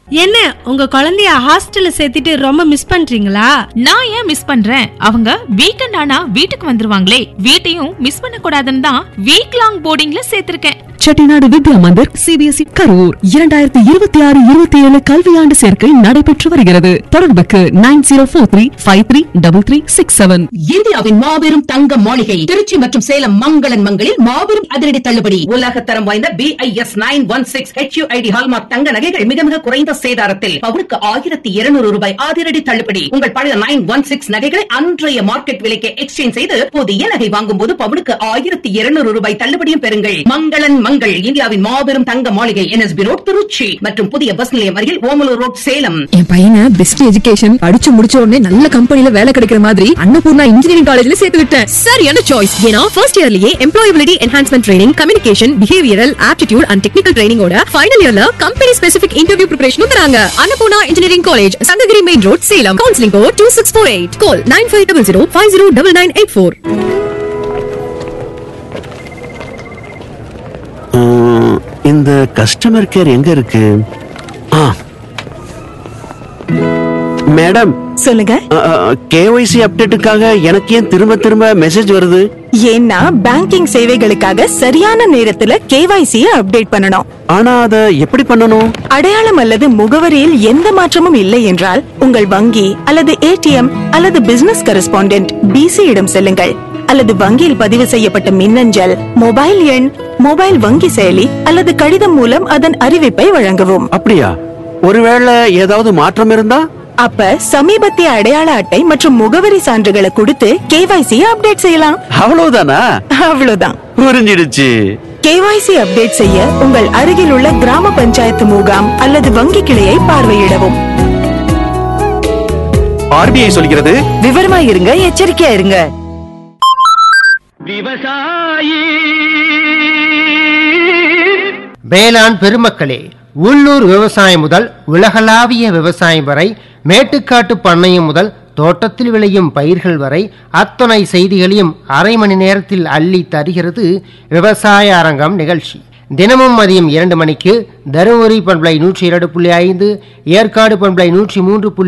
என்ன உங்க குழந்தைய ஹாஸ்டல்ல சேர்த்துட்டு ரொம்ப மிஸ் பண்றீங்களா நான் ஏன் மிஸ் பண்றேன் அவங்க வீக்கெண்ட் ஆனா வீட்டுக்கு வந்துருவாங்களே வீட்டையும் மிஸ் பண்ண கூடாதுன்னு தான் வீக் லாங் போர்டிங்ல சேர்த்திருக்கேன் செட்டிநாடு வித்யா மந்திர் சிபிஎஸ்இ கரூர் இரண்டாயிரத்தி இருபத்தி ஆறு இருபத்தி ஏழு கல்வியாண்டு சேர்க்கை நடைபெற்று வருகிறது தொடர்புக்கு nine zero four three five three double three six seven இந்தியாவின் மாபெரும் தங்க மாளிகை திருச்சி மற்றும் சேலம் மங்களன் மங்களில் மாபெரும் அதிரடி தள்ளுபடி உலக தரம் வாய்ந்த B I S nine one six HUID hallmark தங்க நகைகள் மிக மிக குறைந்த சேதாரத்தில் பவுனுக்கு ஆயிரத்தி இருநூறு ரூபாய் அதிரடி தள்ளுபடி உங்கள் பழைய நைன் ஒன் சிக்ஸ் நகைகளை அன்றைய மார்க்கெட் விலைக்கு எக்ஸ்சேஞ்ச் செய்து புதிய நகை வாங்கும் போது பவுனுக்கு ஆயிரத்தி இருநூறு ரூபாய் தள்ளுபடியும் பெறுங்கள் மங்களன் மங்கள் இந்தியாவின் மாபெரும் தங்க மாளிகை என்எஸ்பி ரோட் திருச்சி மற்றும் புதிய பஸ் நிலையம் அருகில் ஓமலூர் ரோட் சேலம் என் பையனை பெஸ்ட் எஜுகேஷன் படிச்சு முடிச்ச உடனே நல்ல கம்பெனில வேலை கிடைக்கிற மாதிரி அன்னபூர்ணா இன்ஜினியரிங் காலேஜ்ல சேர்த்து விட்டேன் சரியான சாய்ஸ் ஏன்னா ஃபர்ஸ்ட் இயர்லயே employability enhancement training communication behavioural aptitude and technical ட்ரைனிங்கோட ஃபைனல் இயர்ல கம்பெனி ஸ்பெசிபிக் இன்டர்வியூ ப்ரிப்பரேஷனும் தராங்க Annapoorna engineering college Sankagiri main road Salem counselling code two six four eight call nine five double zero five zero double nine eight four um, இந்த customer care எங்க இருக்கு ஆ madam சொல்லுங்க KYC அப்டேட்டுக்காக எனக்கு ஏன் திரும்ப திரும்ப மெசேஜ் வருது ஏன்னா பேங்கிங் சேவைகளுக்காக சரியான நேரத்துல கேவைசி அப்டேட் பண்ணணும் ஆனா அத எப்படி பண்ணணும் அடையாளம் அல்லது முகவரியில் எந்த மாற்றமும் இல்லை என்றால் உங்கள் வங்கி அல்லது ஏடிஎம் அல்லது பிசினஸ் கரஸ்பாண்டென்ட் பிசி இடம் செல்லுங்கள் அல்லது வங்கியில் பதிவு செய்யப்பட்ட மின்னஞ்சல் மொபைல் எண் மொபைல் வங்கி செயலி அல்லது கடிதம் மூலம் அதன் அறிவிப்பை வழங்கவும் அப்படியா ஒருவேளை ஏதாவது மாற்றம் இருந்தா அப்ப சமீபத்திய அடையாள அட்டை மற்றும் முகவரி சான்றுகளை கொடுத்து கேவைசி அப்டேட் செய்யலாம் அவ்வளவுதானா அவ்வளவுதான் புரிஞ்சிடுச்சு கேவைசி அப்டேட் செய்ய உங்கள் அருகில் உள்ள கிராம பஞ்சாயத்து முகாம் அல்லது வங்கி கிளையை பார்வையிடவும் ஆர்பிஐ சொல்கிறது விவரமா இருங்க எச்சரிக்கையா இருங்க வேளாண் பெருமக்களே உள்ளூர் விவசாயம் முதல் உலகளாவிய விவசாயம் வரை மேட்டுக்காட்டு பண்ணையம் முதல் தோட்டத்தில் விளையும் பயிர்கள் வரை அத்தனை செய்திகளையும் அரை மணி நேரத்தில் அள்ளி தருகிறது விவசாய அரங்கம் நிகழ்ச்சி தினமும் மதியம் இரண்டு மணிக்கு தருமபுரி பண்பலை நூற்றி இரண்டு புள்ளி ஐந்து ஏற்காடு பண்பலை நூற்றி மூன்று புள்ளி